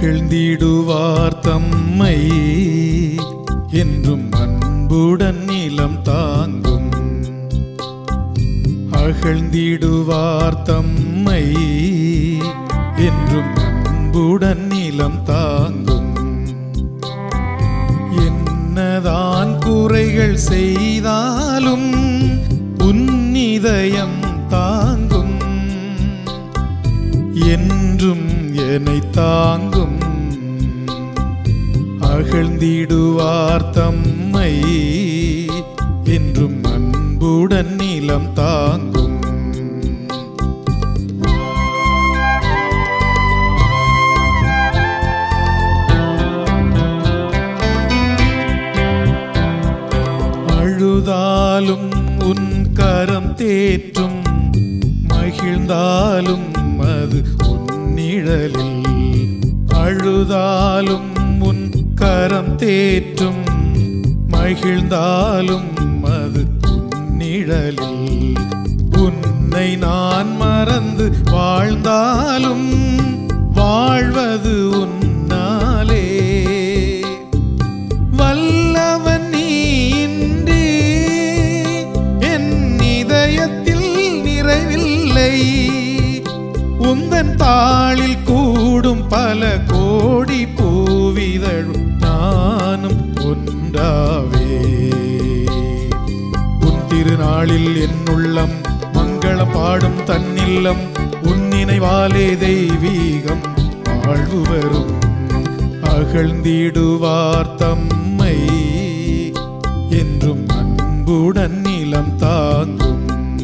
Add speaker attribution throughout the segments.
Speaker 1: அகழ்ந்திடுவார் தம்மை என்றும் அன்புடன் நிலம் தாங்கும் அகழ்ந்திடுவார் தம்மை என்றும் அன்புடன் நிலம் தாங்கும் என்னதான் குறைகள் செய்தாலும் உன்னிதயம் தாங்கும் என்றும் என்னை தாங்கும் அகழ்ந்திடுவார் தம்மை என்றும் அன்புடன் நிலம் தாங்கும் அழுதாலும் உன் கரம் தேற்றும் மகிழ்ந்தாலும் அது உன் நிழலில் அழுதாலும் உன் கரம் தேற்றும் மகிழ்ந்தாலும் அது உன் நிழலில் உன்னை நான் மறந்து வாழ்ந்தாலும் வாழ்வது உன்னாலே வல்லவன் நீ இன்றி என் இதயத்தில் நிறைவில்லை உந்தன் தாளில் கூடும் பல கோடி பூவிதழும் நானும் ஒன்றாவே உன் திருநாளில் என் உள்ளம் மங்களம் பாடும் தன்னில்லம் உன் நினைவாலே தெய்வீகம் வாழ்வு வரும் அகழ்ந்திடுவார் தம்மை என்றும் அன்புடன் நிலம் தாங்கும்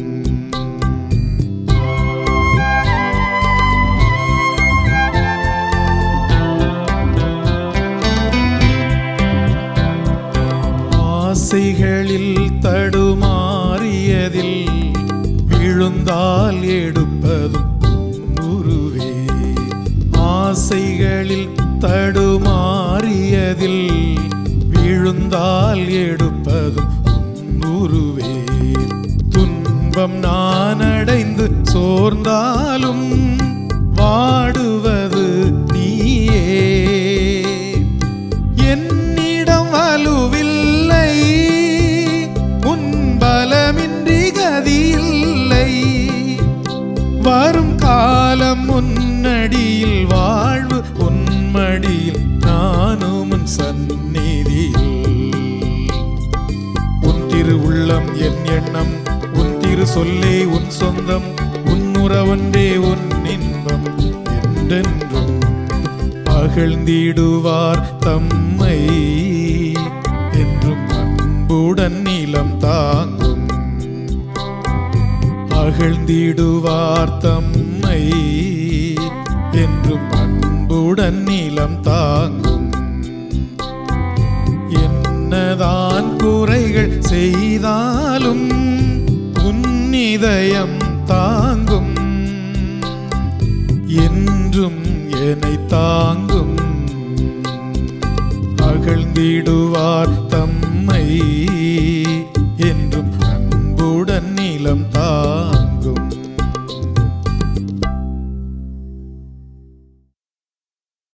Speaker 1: ஆசைகளில் தடுமாறியதில் விழுந்தால் எடுப்பதும் உருவே ஆசைகளில் தடுமாறியதில் விழுந்தால் எடுப்பதும் உருவே துன்பம் நான் அடைந்து சோர்ந்தாலும் வாடுவது நீயே என்னிடம் வலுவில்லை உன் பலமின்றி கதியில்லை வரும் காலம் முன்னடியில் வாழ்வு உன்மடியில் நானும் உன் சந்நிதியில் உன் திரு உள்ளம் என் எண்ணம் உன் திரு சொல்லே உன் சொந்தம் உன் உறவொன்றே உன் இன்பம் என்றென்றும் அகழ்ந்திடுவார் தம்மை என்றும் அன்புடன் நிலம் தாங்கும் அகழ்ந்திடுவார் தம்மை என்றும் அன்புடன் நிலம் தாங்கும் என்னதான் குறைகள் செய்தாலும் உன்னிதயம் தாங்கும் என்றும் என்னை தாங்கும் அகழ்ந்திடுவார் தம்